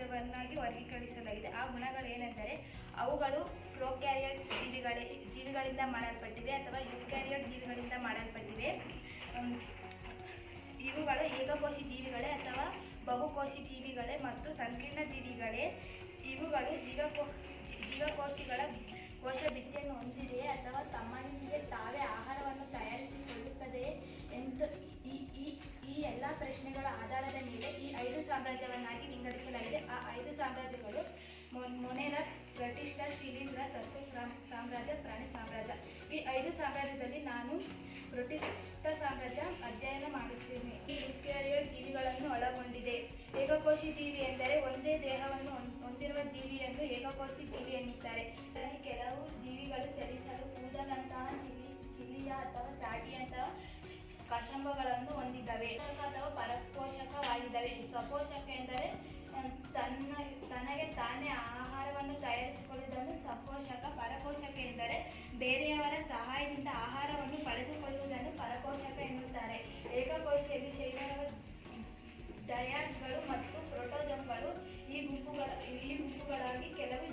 ಸಾಮ್ರಾಜ್ಯವನ್ನಾಗಿ ವರ್ಗೀಕರಿಸಲಾಗಿದೆ ಆ ಗುಣಗಳು ಏನೆಂದರೆ ಅವುಗಳು ಪ್ರೋಕ್ಯಾರಿಯಟ್ ಜೀವಿಗಳೇ ಜೀವಿಗಳಿಂದ ಮಾಡಲ್ಪಟ್ಟಿವೆ ಅಥವಾ ಯುಕ್ಯಾರಿಯಟ್ ಜೀವಿಗಳಿಂದ ಮಾಡಲ್ಪಟ್ಟಿವೆ ಹ್ಮ್, ಇವುಗಳು ಏಕಕೋಶಿ ಜೀವಿಗಳೇ ಅಥವಾ ಬಹುಕೋಶಿ ಜೀವಿಗಳೇ ಮತ್ತು ಸಂಕೀರ್ಣ ಜೀವಿಗಳೇ ಇವುಗಳು ಜೀವಕೋ ಜೀ- ಜೀವಕೋಶಿಗಳ ಕೋಶ ಭಿತ್ತಿಯನ್ನು ಹೊಂದಿದೆಯೇ ಅಥವಾ ತಮ್ಮನಿಗೆ ತಾವೇ ಆಹಾರವನ್ನು ತಯಾರಿಸಿಕೊಳ್ಳುತ್ತದೆಯೇ ಎಂದು ಈ ಈ ಈ ಎಲ್ಲ ಪ್ರಶ್ನೆಗಳ ಆಧಾರದ ಮೇಲೆ ಈ ಐದು ಸಾಮ್ರಾಜ್ಯವನ್ನಾಗಿ ವಿಂಗಡಿಸಲಾಗಿದೆ ಆ ಐದು ಸಾಮ್ರಾಜ್ಯಗಳು ಮೊ- ಮೊನೆರ ಪ್ರತಿಷ್ಠ ಶಿಲೀಂಧ್ರ ಸಸ್ಯ ಸಾಮ್- ಸಾಮ್ರಾಜ್ಯ ಪ್ರಾಣಿ ಸಾಮ್ರಾಜ್ಯ ಈ ಐದು ಸಾಮ್ರಾಜ್ಯದಲ್ಲಿ ನಾನು ಪ್ರತಿಷ್ಠ ಸಾಮ್ರಾಜ್ಯ ಅಧ್ಯಯನ ಮಾಡುತ್ತೇನೆ ಈ ಯುಕ್ಯಾರಿಯಟ್ ಜೀವಿಗಳನ್ನು ಒಳಗೊಂಡಿದೆ ಏಕಕೋಶಿ ಜೀವಿ ಎಂದರೆ ಒಂದೇ ದೇಹವನ್ನು ಹೊಂ- ಹೊಂದಿರುವ ಜೀವಿಯನ್ನು ಏಕಕೋಶಿ ಜೀವಿ ಎನ್ನುತ್ತಾರೆ ಇದರಲ್ಲಿ ಕೆಲವು ಜೀವಿಗಳು ಚಲಿಸಲು ಕೂದಲಂತಹ ಶಿಲಿ ಶಿಲಿಯ ಅಥವಾ ಚಾಟಿಯಂತಹ ಕಶಂಬಗಳನ್ನು ಹೊಂದಿದ್ದಾವೆ ಪೋಷಕ ಅಥವಾ ಪರಪೋಷಕವಾಗಿದ್ದಾವೆ ಸ್ವಪೋಷಕ ಎಂದರೆ ಅಹ್, ತನ್ನ ತನಗೆ ತಾನೇ ಆಹಾರವನ್ನು ತಯಾರಿಸಿಕೊಳ್ಳುವುದನ್ನು ಸ್ವಪೋಷಕ ಪರಪೋಷಕ ಎಂದರೆ ಬೇರೆಯವರ ಸಹಾಯದಿಂದ ಆಹಾರವನ್ನು ಪಡೆದುಕೊಳ್ಳುವುದನ್ನು ಪರಪೋಷಕ ಎನ್ನುತ್ತಾರೆ ಏಕಕೋಶಿಯಲ್ಲಿ ಶೈವರ ಡಯಾಡ್ಗಳು ಮತ್ತು ಪ್ರೋಟೋಜಮ್ಗಳು ಈ ಗುಂಪುಗಳ ಈ ಗುಂಪುಗಳಾಗಿ ಕೆಲವು